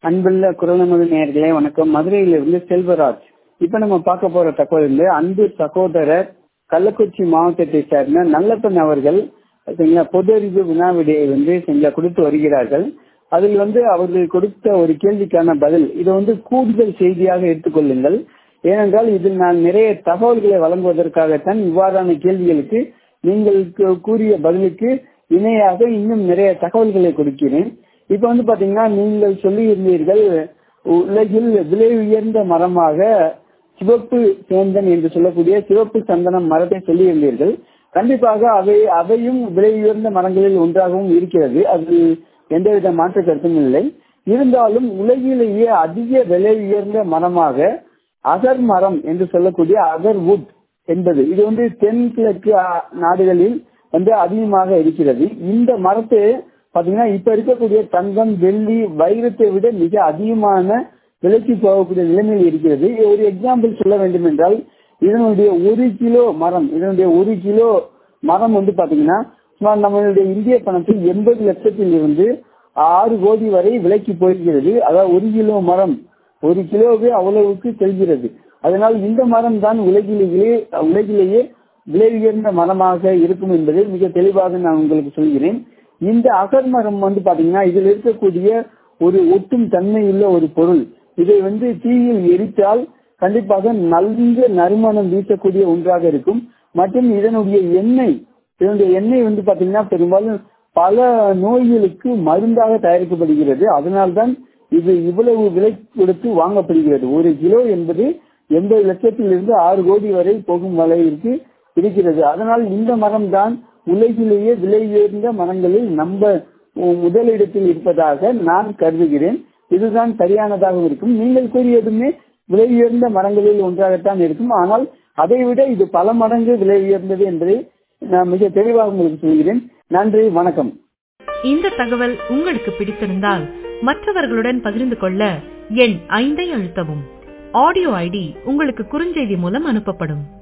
அன்புள்ள குரலமது நேயர்களே வணக்கம் மதுரையிலிருந்து செல்வராஜ் இப்ப நம்ம பார்க்க போற தகவல் வந்து அன்பு சகோதரர் கள்ளக்குறிச்சி மாவட்டத்தை சேர்ந்த நல்லப்பன் அவர்கள் சரிங்களா பொது அறிவு வினா விடையை வந்து சரிங்களா கொடுத்து வருகிறார்கள் அதில் வந்து அவர்கள் கொடுத்த ஒரு கேள்விக்கான பதில் இதை வந்து கூடுதல் செய்தியாக எடுத்துக்கொள்ளுங்கள் ஏனென்றால் இதில் நான் நிறைய தகவல்களை வழங்குவதற்காகத்தான் இவ்வாறான கேள்விகளுக்கு நீங்கள் கூ- கூறிய பதிலுக்கு இணையாக இன்னும் நிறைய தகவல்களை கொடுக்கிறேன் இப்ப வந்து பாத்தீங்கன்னா நீங்கள் சொல்லி இருந்தீர்கள் உலகில் விலை உயர்ந்த மரமாக சிவப்பு சேந்தன் என்று சொல்லக்கூடிய சிவப்பு சந்தனம் மரத்தை சொல்லி இருந்தீர்கள் கண்டிப்பாக அவை அவையும் விலை உயர்ந்த மரங்களில் ஒன்றாகவும் இருக்கிறது அது எந்தவித மாற்று கருத்தும் இல்லை இருந்தாலும் உலகிலேயே அதிக விலை உயர்ந்த மரமாக அகர் மரம் என்று சொல்லக்கூடிய அகர் வுட் என்பது இது வந்து தென்கிழக்கு அ, நாடுகளில் வந்து அதிகமாக இருக்கிறது இந்த மரத்தை பாத்தீங்கன்னா இப்ப இருக்கக்கூடிய தங்கம் வெள்ளி வைரத்தை விட மிக அதிகமான விலைக்கு போகக்கூடிய நிலைமையில் இருக்கிறது ஒரு எக்ஸாம்பிள் சொல்ல வேண்டும் என்றால் இதனுடைய ஒரு கிலோ மரம் இதனுடைய ஒரு கிலோ மரம் வந்து பாத்தீங்கன்னா சுமார் நம்மளுடைய இந்திய பணத்தில் எண்பது லட்சத்தில் இருந்து ஆறு கோடி வரை விலைக்கு போகிறது அதாவது ஒரு கிலோ மரம் ஒரு கிலோவே அவ்வளவுக்கு செல்கிறது அதனால் இந்த மரம் தான் உலகிலேயே உலகிலேயே விலை உயர்ந்த மரமாக இருக்கும் என்பதை மிக தெளிவாக நான் உங்களுக்கு சொல்கிறேன் இந்த அகர் மரம் வந்து பாத்தீங்கன்னா இதில் இருக்கக்கூடிய ஒரு ஒட்டும் தன்மையுள்ள ஒரு பொருள் இதை வந்து தீயில் எரித்தால் கண்டிப்பாக நல்ல நறுமணம் வீசக்கூடிய ஒன்றாக இருக்கும் மற்றும் இதனுடைய எண்ணெய் இதனுடைய எண்ணெய் வந்து பாத்தீங்கன்னா பெரும்பாலும் பல நோய்களுக்கு மருந்தாக தயாரிக்கப்படுகிறது அதனால்தான் இது இவ்வளவு விலை கொடுத்து வாங்கப்படுகிறது ஒரு கிலோ என்பது எண்பது லட்சத்திலிருந்து ஆறு கோடி வரை போகும் அளவிற்கு இருக்கிறது அதனால் இந்த மரம் தான் உலகிலேயே விலை உயர்ந்த மரங்களில் நம்ம முதலிடத்தில் இருப்பதாக நான் கருதுகிறேன் இதுதான் சரியானதாக இருக்கும் நீங்கள் கூறியதுமே விலை உயர்ந்த மரங்களில் ஒன்றாகத்தான் இருக்கும் ஆனால் அதை விட இது பல மடங்கு விலை உயர்ந்தது என்பதை நான் மிக தெளிவாக உங்களுக்கு சொல்கிறேன் நன்றி வணக்கம் இந்த தகவல் உங்களுக்கு பிடித்திருந்தால் மற்றவர்களுடன் பகிர்ந்து கொள்ள எண் ஐந்தை அழுத்தவும் ஆடியோ ஐடி உங்களுக்கு குறுஞ்செய்தி மூலம் அனுப்பப்படும்